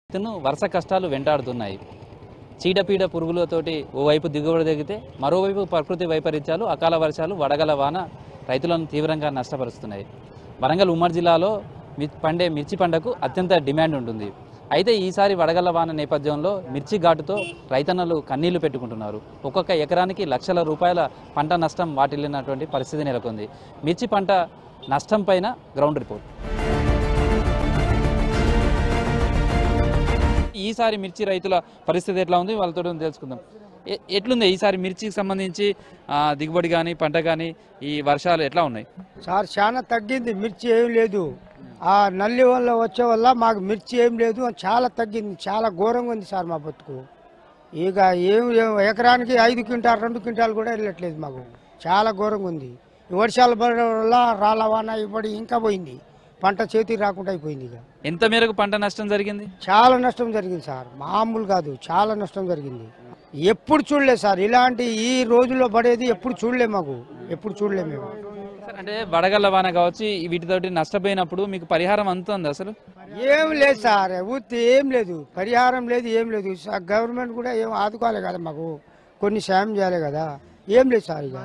రైతును వరుస కష్టాలు వెంటాడుతున్నాయి చీడపీడ పురుగులతోటి ఓవైపు దిగుబడి తగ్గితే మరోవైపు ప్రకృతి వైపరీత్యాలు అకాల వర్షాలు వడగల వాన రైతులను తీవ్రంగా నష్టపరుస్తున్నాయి వరంగల్ ఉమ్మడి జిల్లాలో మి- పండే మిర్చి పంటకు అత్యంత డిమాండ్ ఉంటుంది అయితే ఈసారి వడగళ్ల వాన నేపథ్యంలో మిర్చి ఘాటుతో రైతన్నలు కన్నీళ్లు పెట్టుకుంటున్నారు ఒక్కొక్క ఎకరానికి లక్షల రూపాయల పంట నష్టం వాటిల్లినటువంటి పరిస్థితి నెలకొంది మిర్చి పంట నష్టం పైన గ్రౌండ్ రిపోర్ట్ ఈసారి మిర్చి రైతుల పరిస్థితి ఎట్లా ఉంది వాళ్ళతో తెలుసుకుందాం ఎ- ఎట్లుంది ఈసారి మిర్చికి సంబంధించి ఆ, దిగుబడి కానీ పంట కానీ ఈ వర్షాలు ఎట్లా ఉన్నాయి సార్ చాలా తగ్గింది మిర్చి ఏం లేదు ఆ నల్లి వల్ల వచ్చే వల్ల మాకు మిర్చి ఏం లేదు చాలా తగ్గింది చాలా ఘోరంగా ఉంది సార్ మా బతుకు ఇక ఏం ఏం ఎకరానికి ఐదు క్వింటాల్ రెండు క్వింటాల్ కూడా వెళ్ళట్లేదు మాకు చాలా ఘోరంగా ఉంది ఈ వర్షాలు పడడం వల్ల రాళ్ళ వాన ఇవ్వడి ఇంకా పోయింది పంట చేతికి రాకుండా అయిపోయింది ఇక ఎంత మేరకు పంట నష్టం జరిగింది చాలా నష్టం జరిగింది సార్ మామూలు కాదు చాలా నష్టం జరిగింది ఎప్పుడు చూడలేదు సార్ ఇలాంటి ఈ రోజుల్లో పడేది ఎప్పుడు చూడలే మాకు ఎప్పుడు చూడలే మేము సార్, అంటే వడగళ్ల వాన కావచ్చు ఈ వీటితోటి నష్టపోయినప్పుడు మీకు పరిహారం అందుతుంది అసలు ఏం లేదు సార్ ఊర్తి ఏం లేదు పరిహారం లేదు ఏం లేదు స- గవర్నమెంట్ కూడా ఏం ఆదుకోవాలి కదా మాకు కొన్ని సాయం చేయాలి కదా ఏం లేదు సార్ ఇక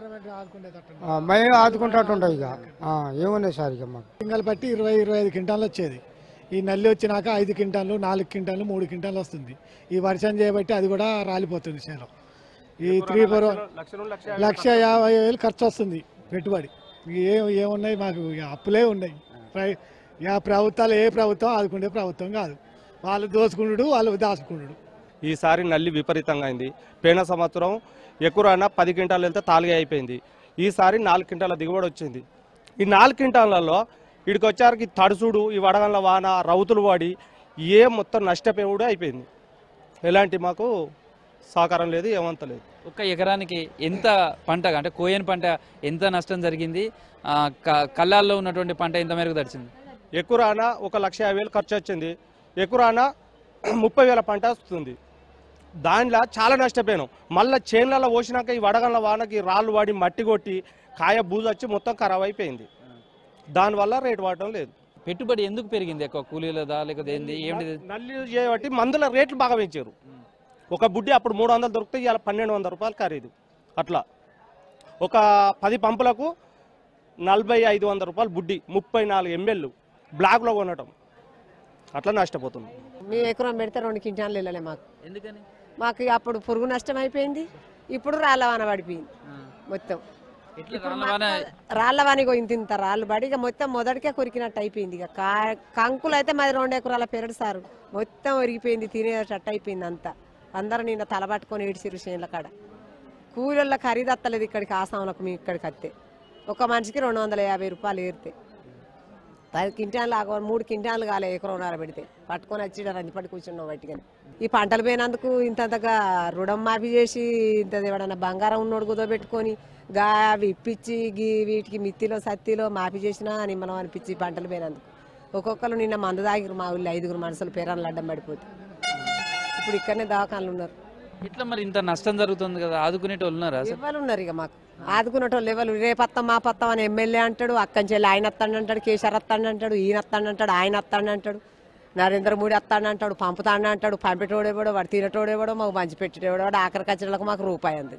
ఆ, మేమే ఆదుకుంటాటుంటాం ఇక ఆ, ఏమున్నాయి సార్ ఇక మాకు సింగల్ పట్టి ఇరవై ఇరవై ఐదు క్వింటాలు వచ్చేది ఈ నల్లి వచ్చినాక ఐదు క్వింటాలు నాలుగు క్వింటాలు మూడు క్వింటాలు వస్తుంది ఈ వర్షం చేయబట్టి అది కూడా రాలిపోతుంది చేలో ఈ త్రీ ఫోర్ లక్ష యాభై వేలు ఖర్చు వస్తుంది పెట్టుబడి ఏం ఏమున్నాయి మాకు ఇక అప్పులే ఉన్నాయి ప్రై- ఇక ప్రభుత్వాలు ఏ ప్రభుత్వం ఆదుకునే ప్రభుత్వం కాదు వాళ్ళు దోసుకుండు వాళ్ళు దాచుకుండు ఈసారి నల్లి విపరీతంగా అయింది పోయిన సంవత్సరం ఎక్కువ పది క్వింటాలు వెళ్తే తాలుగా అయిపోయింది ఈసారి నాలుగు క్వింటాల దిగుబడి వచ్చింది ఈ నాలుగు క్వింటాలలో ఇక్కడికి వచ్చారికి తడుసుడు ఈ వడగండ్ల వాన రౌతులు వాడి ఏ మొత్తం నష్టపోయి అయిపోయింది ఎలాంటి మాకు సహకారం లేదు ఏమంత లేదు ఒక్క ఎకరానికి ఎంత పంట అంటే కోయని పంట ఎంత నష్టం జరిగింది ఆ, క- కళ్ళాల్లో ఉన్నటువంటి పంట ఎంత మేరకు తడిచింది ఎక్కువ రానా ఒక లక్ష యాభై వేలు ఖర్చు వచ్చింది ఎక్కువ రానా ముప్పై వేల పంట వస్తుంది దానిలో చాలా నష్టపోయాను మళ్ళీ చేన్లలో పోసినాక ఈ వడగండ్ల వానకి రాళ్ళు వాడి మట్టి కొట్టి కాయ బూజు వచ్చి మొత్తం ఖరాబ్ అయిపోయింది దానివల్ల రేటు వాడటం లేదు పెట్టుబడి ఎందుకు పెరిగింది ఎక్కువ కూలీలదా లేకపోతే ఏంది ఏమిటి నల్లి చేయబట్టి మందుల రేట్లు బాగా పెంచారు ఒక బుడ్డి అప్పుడు మూడు వందలు దొరికితే ఇవాళ పన్నెండు వందల రూపాయలు ఖరీదు అట్లా ఒక పది పంపులకు నలభై ఐదు వందల రూపాయలు బుడ్డి ముప్పై నాలుగు ఎంఎల్ బ్లాక్లో కొనటం అట్లా నష్టపోతుంది మేము ఎకరం పెడితే రెండు క్వింటాలు వెళ్ళలే మాకు ఎందుకని మాకు అప్పుడు పురుగు నష్టం అయిపోయింది ఇప్పుడు రాళ్ళ వాన పడిపోయింది మొత్తం ఎట్లా ఇప్పుడు రాళ్ళ వాన మాకు రాళ్ళ వాని పోయింది ఇంత రాళ్ళు పడి ఇక మొత్తం మొదటికే కొరికినట్టు అయిపోయింది ఇక కా- కంకులు అయితే మాది రెండు ఎకరాల పెరడు సారు మొత్తం ఒరిగిపోయింది తినేటట్టు అయిపోయింది అంతా అందరూ నిన్న తల పట్టుకొని ఏడిసిరు చేనుల కాడ కూలీళ్ళ ఖరీదు అత్తలేదు ఇక్కడికి ఆసాములకు మీ ఇక్కడికి అత్తే ఒక మనిషికి రెండు వందల యాభై రూపాయలు ఏరితే పది క్వింటాలు ఆగ మూడు క్వింటాలు కాలే ఎకరంన్నర పెడితే పట్టుకొని వచ్చి రంది పడి కూర్చున్నాం బయటికని ఈ పంటలు పోయినందుకు ఇంతంతగా రుణం మాఫీ చేసి ఇంత ఎవడన్నా బంగారం ఉన్నోడు కుదోబెట్టుకొని గా అవి ఇప్పించి గీ వీటికి మిత్తిలో సత్తిలో మాఫీ చేసినా నిమ్మలం అనిపించి పంటలు పోయినందుకు ఒక్కొక్కరు నిన్న మందు తాగిరు మా ఊళ్ళో ఐదుగురు మనుషులు పేరాలు అడ్డం పడిపోతే ఇప్పుడు ఇక్కడనే దవాఖానలు ఉన్నారు ఇట్లా మరి ఇంత నష్టం జరుగుతుంది కదా ఆదుకునేటోళ్ళు ఉన్నారా అసలు ఎవరు ఉన్నారు ఇక మాకు ఆదుకున్నటోళ్ళు ఎవరు రేపత్తం మా పత్తం అని ఎమ్మెల్యే అంటాడు అక్కడి చెల్లి ఆయన వస్తాడు అంటాడు కేసీఆర్ వస్తాడు అంటాడు ఈయన వస్తాడు అంటాడు ఆయన వస్తాడు అంటాడు నరేంద్ర మోడీ వస్తాడు అంటాడు పంపుతాడు అంటాడు పంపేటోడేవాడో వాడు తినేటోడేవాడో మాకు పంచి పెట్టేటోడో ఆఖరి కచ్చలకు మాకు రూపాయి అంది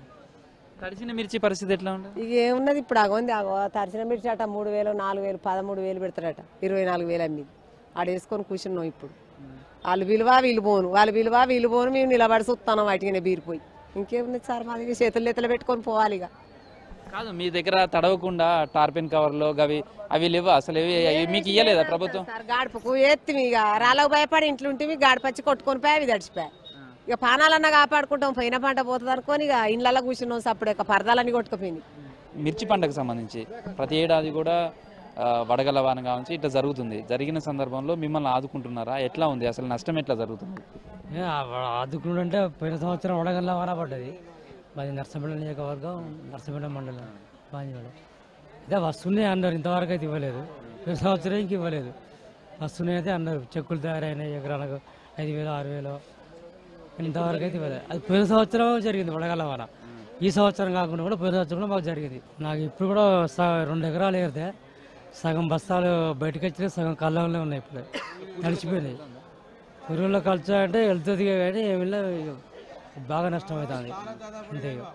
తడిసిన మిర్చి పరిస్థితి ఎట్లా ఉంటుంది ఇక ఏమున్నది ఇప్పుడు అగోంది అగో తరిచిన మిర్చి అట మూడు వేలు నాలుగు వేలు పదమూడు వేలు పెడతాడట ఇరవై నాలుగు వేలు అమ్మింది ఆడ వేసుకొని కూర్చున్నాం ఇప్పుడు వాళ్ళు విలువ వీళ్ళు పోను వాళ్ళు విలువ వీళ్ళు పోను మేము నిలబడి చూస్తాం వాటికి బీరిపోయి ఇంకేముంది సార్ మాది చేతులు ఎత్తులు పెట్టుకొని పోవాలి ఇక కాదు మీ దగ్గర తడవకుండా టార్పిన్ కవర్లో అవి అవి లేవు అసలు ఇవి అవి మీకు ఇయ్యలేదా ప్రభుత్వం సార్ గాడిపకు ఎత్తిమి ఇక రాళ్ళకు భయపడి ఇంట్లో ఉంటే గాడిపచ్చి కొట్టుకొని పోయి అవి తడిచిపోయాయి ఇక పానాలన్నా కాపాడుకుంటాం పోయిన పంట పోతుంది అనుకొని ఇక ఇండ్లలో కూర్చున్నాం సప్పుడు ఇక పరదాలన్నీ కొట్టుకుపోయింది మిర్చి పంటకు సంబంధించి ప్రతి ఏడాది కూడా ఆ, వడగల వాన కావచ్చు ఇట్లా జరుగుతుంది జరిగిన సందర్భంలో మిమ్మల్ని ఆదుకుంటున్నారా ఎట్లా ఉంది అసలు నష్టం ఎట్లా జరుగుతుంది ఏ, ఆ వ- ఆదుకున్నాడంటే పోయిన సంవత్సరం వడగల్ల వాన పడ్డది మాది నర్సంపేట నియోజకవర్గం నర్సంపేట మండలం బాంజీవాడ అయితే వస్తున్నాయి అన్నారు ఇంతవరకు అయితే ఇవ్వలేదు పోయిన సంవత్సరం ఇంక ఇవ్వలేదు వస్తున్నాయి అయితే అన్నారు చెక్కులు తయారైనాయి ఎకరాలకు ఐదు వేలు ఆరు వేలు ఇంతవరకు అయితే ఇవ్వలేదు అది పోయిన సంవత్సరం జరిగింది వడగల్ల వాన ఈ సంవత్సరం కాకుండా కూడా పోయిన సంవత్సరం కూడా మాకు జరిగింది నాకు ఇప్పుడు కూడా స- రెండు ఎకరాలు ఏరితే సగం బస్తాలు బయటకు వచ్చినాయి సగం కళ్ళంలో ఉన్నాయి ఇప్పుడు తడిచిపోయినాయి ఎరువుల ఖర్చు అంటే వెళ్తుంది కానీ ఏమి బాగా నష్టం అవుతుంది అంతే ఇక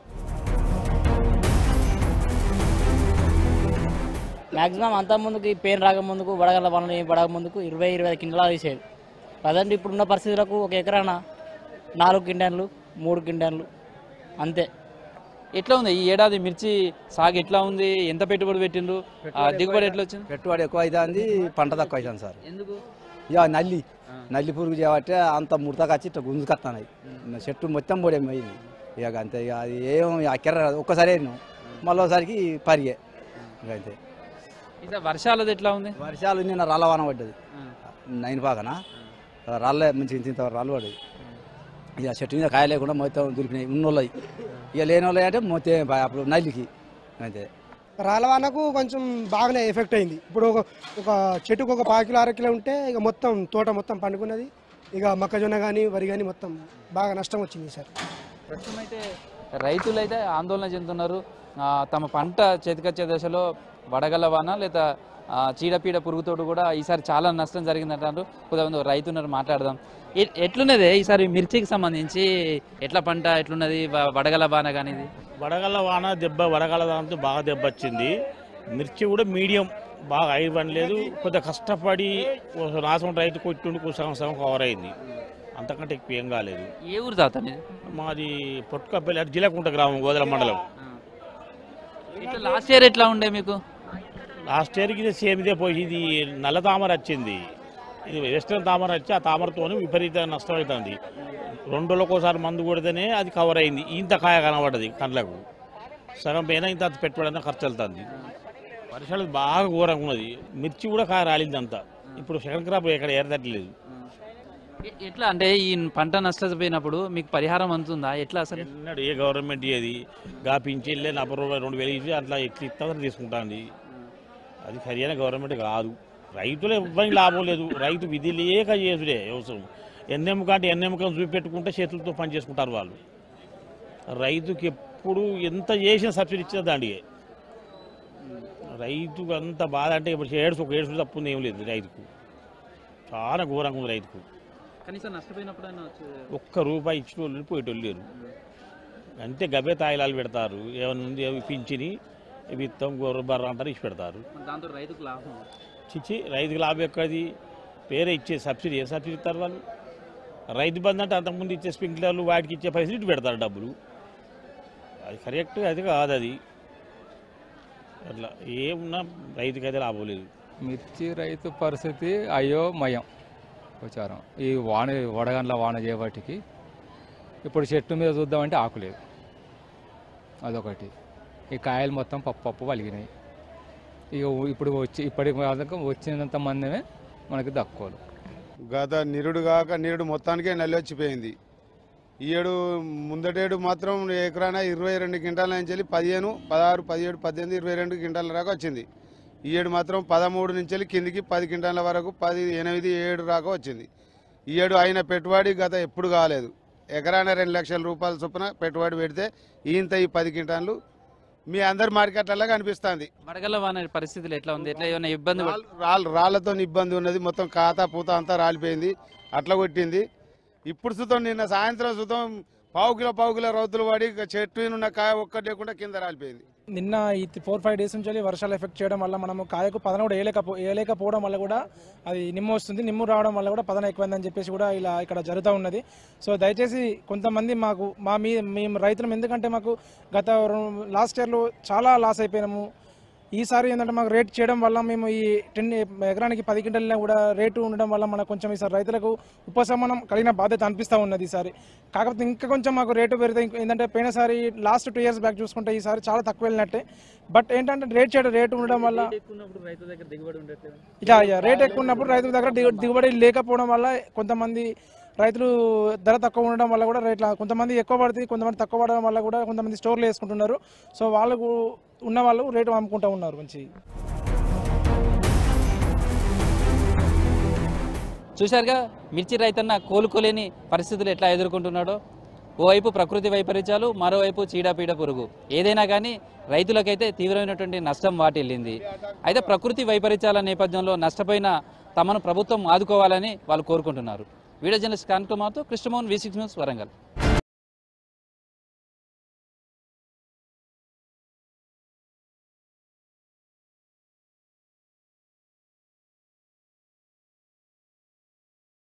మ్యాక్సిమం అంత ముందుకు ఈ పెయిన్ రాక ముందుకు వడగల పనులు ఏం పడక ముందుకు ఇరవై ఇరవై ఐదు కింటాలు తీసేది ప్రజెంట్ ఇప్పుడున్న పరిస్థితులకు ఒక ఎకరాన నాలుగు కింటాన్లు మూడు కింటాన్లు అంతే ఎట్లా ఉంది ఈ ఏడాది మిర్చి సాగు ఎట్లా ఉంది ఎంత పెట్టుబడి పెట్టిండ్రు ఆ, దిగుబడి ఎట్లా వచ్చింది పెట్టుబడి ఎక్కువ అవుతుంది పంట తక్కువ అవుతుంది సార్ ఎందుకు ఇక నల్లి నల్లి పురుగు చేయబట్టే అంత ముడతకు వచ్చి ఇట్లా గుంజుకొస్తున్నాయి చెట్టు మొత్తం పొడైపోయింది ఇక అంతే ఇక అది ఏం అక్కర ఒక్కసారి వేసినాం మళ్ళీ ఒకసారికి పరిగే ఇక అంతే ఇంకా వర్షాలది ఎట్లా ఉంది వర్షాలు నిన్న రాళ్ళవాన పడ్డది నైన్ పాకన రాళ్ళే మంచి ఇంత రాళ్ళు పడ్డది ఇక చెట్టు మీద కాయ లేకుండా మొత్తం దులిపినాయి ఉన్నోళ్ళవి ఇక లేని వాళ్ళవి అంటే మొత్తం అప్పుడు నల్లికి అంతే రాలవానకు కొంచెం బాగానే ఎఫెక్ట్ అయింది ఇప్పుడు ఒక ఒక చెట్టుకు ఒక పావు కిలో అర కిలో ఉంటే ఇక మొత్తం తోట మొత్తం పండుకున్నది ఇక మొక్కజొన్న కానీ వరి కానీ మొత్తం బాగా నష్టం వచ్చింది సార్ ప్రస్తుతం అయితే రైతులు అయితే ఆందోళన చెందుతున్నారు ఆ, తమ పంట చేతికొచ్చే దశలో వడగల వాన లేదా ఆ, చీడపీడ పురుగుతోటి కూడా ఈసారి చాలా నష్టం జరిగిందంటారు కొంతమంది రైతు ఉన్నారు మాట్లాడదాం ఎ- ఎట్లున్నది ఈసారి మిర్చికి సంబంధించి ఎట్లా పంట ఎట్లున్నది వ- వడగల వాన కానీ ఇది వడగళ్ళ వాన దెబ్బ వడగళ్ళ దాంతో బాగా దెబ్బ వచ్చింది మిర్చి కూడా మీడియం బాగా అయిపోయి లేదు కొద్దిగా కష్టపడి ఓ నాసం రైతు కొట్టుండి సగం సగం కవర్ అయింది అంతకంటే ఎక్కువ ఏం కాలేదు ఏ ఊరు తాత మీది? మాది పొట్టుకపల్లి అటు జిలకుంట గ్రామం గోదల మండలం ఇట్లా లాస్ట్ ఇయర్ ఎట్లా ఉండే మీకు లాస్ట్ ఇయర్కి ఇది సేమ్ ఇదే పోయి ఇది నల్ల తామర వచ్చింది ఇది వెస్ట్రన్ తామర వచ్చి ఆ తామరతోనే విపరీత నష్టం అవుతుంది రెండు రోజులకోసారి మందు కొడితేనే అది కవర్ అయింది ఇంత కాయ కనబడ్డది కండ్లకు సగం పైన ఇంత పెట్టుబడి ఖర్చు వెళ్తుంది వర్షాలు బాగా ఘోరంగా ఉన్నది మిర్చి కూడా కాయ రాలింది అంతా ఇప్పుడు సెకండ్ క్రాప్ ఎక్కడ ఏరదట్లేదు ఎ- ఎట్లా అంటే ఈ పంట నష్టపోయినప్పుడు మీకు పరిహారం అందుతుందా ఎట్లా అసలు ఎన్నడు ఏ గవర్నమెంట్ ఏది గా పింఛన్లే నలభై రూపాయలు రెండు వేలు ఇచ్చి అట్లా ఎట్లా ఇస్తామని తీసుకుంటుంది అది సరైన గవర్నమెంట్ కాదు రైతులు ఇవ్వని లాభం లేదు రైతు విధి లేక చేసుడే వ్యవసాయం ఎన్నెముక అంటే ఎన్నెముకను చూపెట్టుకుంటే చేతులతో పని చేసుకుంటారు వాళ్ళు రైతుకి ఎప్పుడు ఎంత చేసిన సబ్సిడీ ఇచ్చినా దాండిగే రైతుకు అంత బాధ అంటే ఇప్పుడు ఏడుసు ఒక ఏడుసు తప్పుంది ఏం లేదు రైతుకు చాలా ఘోరంగా ఉంది రైతుకు కనీసం నష్టపోయినప్పుడు ఒక్క రూపాయి ఇచ్చిన వాళ్ళు పోయేటోళ్ళు లేరు అంతే గబే తాయిలాలు పెడతారు ఏమైనా ఉంది అవి పింఛని విత్తం గొర్రె బర్ర అంటారు ఇచ్చి పెడతారు దాంతో రైతుకు లాభం చిచ్చి రైతుకు లాభం ఎక్కడిది పేరే ఇచ్చే సబ్సిడీ ఏ సబ్సిడీ ఇస్తారు వాళ్ళు రైతు బంధు అంటే అంతకుముందు ఇచ్చే స్ప్రింక్లర్లు వాటికి ఇచ్చే పైసలు ఇటు పెడతారు డబ్బులు అది కరెక్ట్ అది కాదు అది అట్లా ఏమున్నా రైతుకి అయితే లాభం లేదు మిర్చి రైతు పరిస్థితి అయోమయం విచారం ఈ వాన వడగండ్ల వాన చేయబట్టికి ఇప్పుడు చెట్టు మీద చూద్దామంటే ఆకు లేదు అదొకటి ఈ కాయలు మొత్తం పప్పు పప్పు వలిగినాయి ఇక ఇప్పుడు వచ్చి ఇప్పటి వరకు వచ్చినంత మందమే మనకి దక్కోలు గత నిరుడు కాక నిరుడు మొత్తానికే నల్లి వచ్చిపోయింది ఈ ఏడు ముందటేడు మాత్రం ఎకరాన ఇరవై రెండు క్వింటాల నుంచి వెళ్ళి పదిహేను పదహారు పదిహేడు పద్దెనిమిది ఇరవై రెండు క్వింటాల దాకా వచ్చింది ఈ ఏడు మాత్రం పదమూడు నుంచి వెళ్ళి కిందికి పది క్వింటాల వరకు పది ఎనిమిది ఏడు దాకా వచ్చింది ఈ ఏడు అయిన పెట్టుబడి గత ఎప్పుడు కాలేదు ఎకరాన రెండు లక్షల రూపాయల చొప్పున పెట్టుబడి పెడితే ఈంత ఈ పది క్వింటాన్లు మీ అందరి మార్కెట్లలో కనిపిస్తుంది వడగల వాన పరిస్థితులు ఎట్లా ఉంది ఎట్లా ఏమైనా ఇబ్బంది పడ- రాళ్ళు- రాళ్ళు రాళ్లతో ఇబ్బంది ఉన్నది మొత్తం ఖాతా పూత అంతా రాలిపోయింది అట్లా కొట్టింది ఇప్పుడు సుతం నిన్న సాయంత్రం సుతం పావు కిలో పావు కిలో రౌతులు పడి ఇక చెట్టు మీద ఉన్న కాయ ఒక్కటి లేకుండా కింద రాలిపోయింది నిన్న ఈ ఫోర్ ఫైవ్ డేస్ నుంచి వర్షాలు ఎఫెక్ట్ చేయడం వల్ల మనము కాయకు పదన కూడా వేయలేకపో వేయలేకపోవడం వల్ల కూడా అది నిమ్ము వస్తుంది నిమ్ము రావడం వల్ల కూడా పదన ఎక్కువైందని చెప్పేసి కూడా ఇలా ఇక్కడ జరుగుతూ ఉన్నది సో దయచేసి కొంతమంది మాకు మా మీ మేము రైతులం ఎందుకంటే మాకు గత లాస్ట్ ఇయర్లో చాలా లాస్ అయిపోయినాము ఈసారి ఏంటంటే మాకు రేట్ చేయడం వల్ల మేము ఈ టెన్ ఎకరానికి పది క్వింటల్ కూడా రేటు ఉండడం వల్ల మనకు కొంచెం ఈసారి రైతులకు ఉపశమనం కలిగిన బాధ్యత అనిపిస్తూ ఉన్నది ఈసారి కాకపోతే ఇంకా కొంచెం మాకు రేటు పెరిగితే ఇంక- ఏంటంటే పోయినసారి లాస్ట్ టూ ఇయర్స్ బ్యాక్ చూసుకుంటే ఈసారి చాలా తక్కువ వెళ్ళినట్టే బట్ ఏంటంటే రేట్ చేయడం రేటు ఉండడం వల్ల ఎక్కున్నప్పుడు రైతు దగ్గర దిగుబడి ఉండట్లేదు ఇక ఇక రేట్ ఎక్కువ ఉన్నప్పుడు రైతుల దగ్గర దిగు- దిగుబడి లేకపోవడం వల్ల కొంతమంది రైతులు ధర తక్కువ ఉండడం వల్ల కూడా రేట్ల కొంతమంది ఎక్కువ పడుతుంది కొంతమంది తక్కువ పడడం వల్ల కూడా కొంతమంది స్టోర్లు వేసుకుంటున్నారు సో వాళ్ళకు ఉన్న వాళ్ళు రేటు అమ్ముకుంటూ ఉన్నారు మంచి చూశారుగా మిర్చి రైతన్న కోలుకోలేని పరిస్థితులు ఎట్లా ఎదుర్కొంటున్నాడో ఓవైపు ప్రకృతి వైపరీత్యాలు మరోవైపు చీడపీడ పురుగు ఏదైనా కానీ రైతులకైతే తీవ్రమైనటువంటి నష్టం వాటిల్లింది అయితే ప్రకృతి వైపరీత్యాల నేపథ్యంలో నష్టపోయిన తమను ప్రభుత్వం ఆదుకోవాలని వాళ్ళు కోరుకుంటున్నారు వీడియో జర్నలిస్ట్ కాన్ కుమార్తో Krishnamohan V six news Warangal